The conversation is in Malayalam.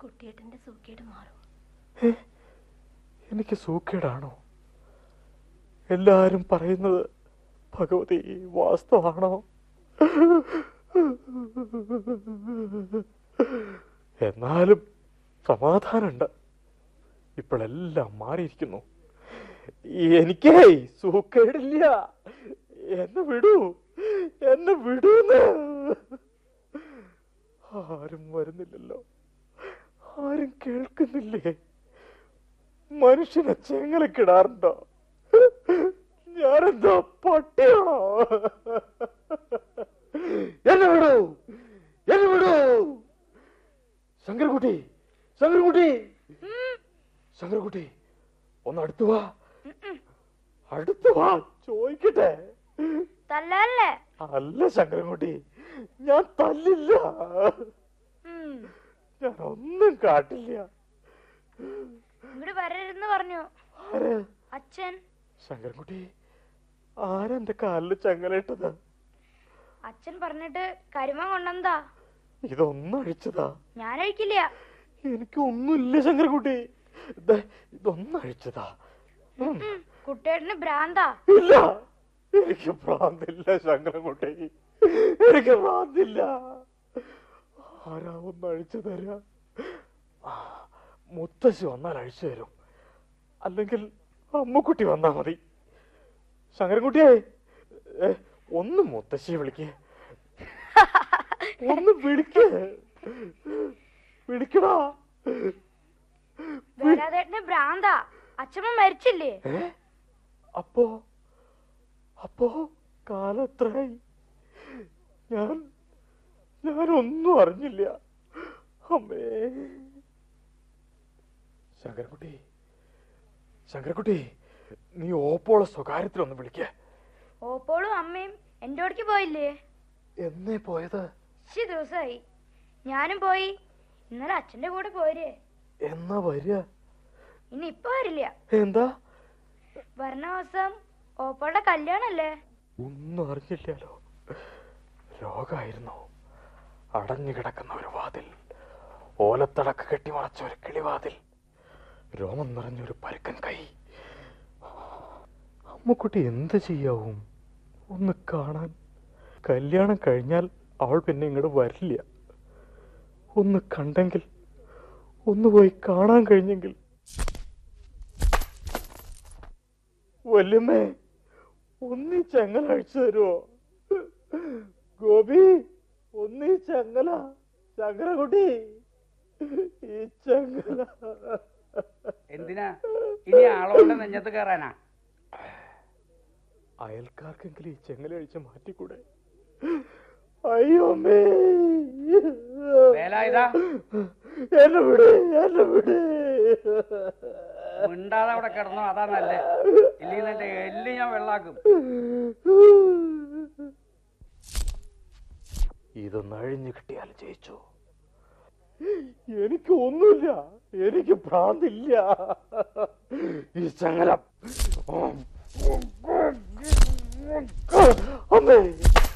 കുട്ടിയേട്ടന്റെ സൂക്കേട് മാറും ഏ? എനിക്ക് സൂക്കേടാണോ എല്ലാരും പറയുന്നത് ഭഗവതി വാസ്തവാണോ എന്നാലും സമാധാനമുണ്ട് ഇപ്പോഴെല്ലാം മാറിയിരിക്കുന്നു എനിക്കേ സൂക്കേടില്ല എന്നെ വിടൂ എന്നെ വിടൂന്ന് ആരും വരുന്നില്ലല്ലോ ആരും കേൾക്കുന്നില്ലേ മനുഷ്യനെ ചെങ്ങലക്കിടാറുണ്ടോ ഞാനെന്തോ പട്ടിയാണോ എന്നെ വിടൂ എന്നെ വിടൂ ശങ്കരകുട്ടി ശങ്കരകുട്ടി ശങ്കരകുട്ടി ഒന്ന് അടുത്തു വാ അടുത്തു വാ ചോദിക്കട്ടെ തല്ലല്ലേ അല്ല ശങ്കരൻകുട്ടി ഞാൻ തല്ലില്ല ഞാൻ ഒന്നും കാട്ടില്ല ഇങ്ങോട്ട് വരരുതെന്ന് പറഞ്ഞു ആര് അച്ഛൻ ശങ്കരൻകുട്ടി ആരെന്റെ കാലില് ചങ്ങലിട്ടത് അച്ഛൻ പറഞ്ഞിട്ട് കരിമ കൊണ്ടെന്താ ഇതൊന്നും അഴിച്ചതാ ഞാൻ അഴിക്കില്ല എനിക്ക് ഒന്നുമില്ല ശങ്കരൻകുട്ടി ദേ, ഇതൊന്നും അഴിച്ചതാ ഉം. ഉം, കുട്ടിയേട്ടന് ഭ്രാന്താ ഇല്ല എനിക്ക് ഭ്രാന്തില്ല ശങ്കരൻകുട്ടി എനിക്ക് ഭ്രാന്തില്ല ആരാ ഒന്ന് അഴിച്ചു തരാ ആ, മുത്തശ്ശി വന്നാൽ അഴിച്ചു തരും അല്ലെങ്കിൽ അമ്മുക്കുട്ടി വന്നാ മതി ശങ്കരൻകുട്ടിയെ ഏ, ഒന്ന് മുത്തശ്ശിയെ വിളിക്കേ ഒന്ന് വിളിക്കേ വിളിക്കടാ വേലാതേട്ടന് ഭ്രാന്താ അച്ഛമ്മ മരിച്ചില്ലേ ഏ അപ്പോ അപ്പോ കാലം എത്രയായി ഞാൻ ഞാനൊന്നും അറിഞ്ഞില്ല അമ്മേ ശങ്കരക്കുട്ടി ശങ്കരക്കുട്ടി നീ ഓപ്പോളെ സ്വകാര്യത്തിലൊന്ന് വിളിക്ക ഓപ്പോളും അമ്മയും എന്റെ ഓടിക്ക് പോയില്ലേ എന്നേ പോയത് ഇച്ചി ദിവസമായി ഞാനും പോയി ഇന്നലെ അച്ഛന്റെ കൂടെ പോരേ എന്നാ വരിക ഇനി ഇപ്പൊ വരില്ല എന്താ വരണ ദിവസം ഓപ്പോളുടെ കല്യാണല്ലേ ഒന്നും അറിഞ്ഞില്ലല്ലോ രോഗായിരുന്നു അടഞ്ഞു കിടക്കുന്ന ഒരു വാതിൽ ഓലത്തടക്ക് കെട്ടിമറച്ച ഒരു കിളിവാതിൽ രോമം നിറഞ്ഞൊരു പരുക്കൻ കൈ അമ്മക്കുട്ടി എന്ത് ചെയ്യാവും ഒന്ന് കാണാൻ കല്യാണം കഴിഞ്ഞാൽ അവൾ പിന്നെ ഇങ്ങോട്ട് വരില്ല ഒന്ന് കണ്ടെങ്കിൽ ഒന്ന് പോയി കാണാൻ കഴിഞ്ഞെങ്കിൽ വല്യമ്മേ ഒന്നീ ചെങ്ങല അഴിച്ചു തരുമോ ഗോപി ഒന്നീ ചെങ്ങല ചങ്ങലക്കുട്ടി ഈ ചെങ്ങല എന്തിനാ ഇനി ആളോടെ നെഞ്ഞത്ത് കയറാനാ അയൽക്കാർക്കെങ്കിലും ഈ ചെങ്ങല അഴിച്ച് മാറ്റിക്കൂടെ അയ്യോ അമ്മേ വേലായുധാ? എന്നെ വിട് എന്നെ വിട് മിണ്ടാതെ അവിടെ കിടന്നോ അതാ നല്ലേ ഇല്ലെങ്കിൽ എന്റെ എല്ല് ഞാൻ വെള്ളാക്കും ഇതൊന്ന് അഴിഞ്ഞു കിട്ടിയാൽ ജയിച്ചു എനിക്ക് ഒന്നുമില്ല എനിക്ക് ഭ്രാന്തില്ല ഈ ചങ്ങലം അമ്മേ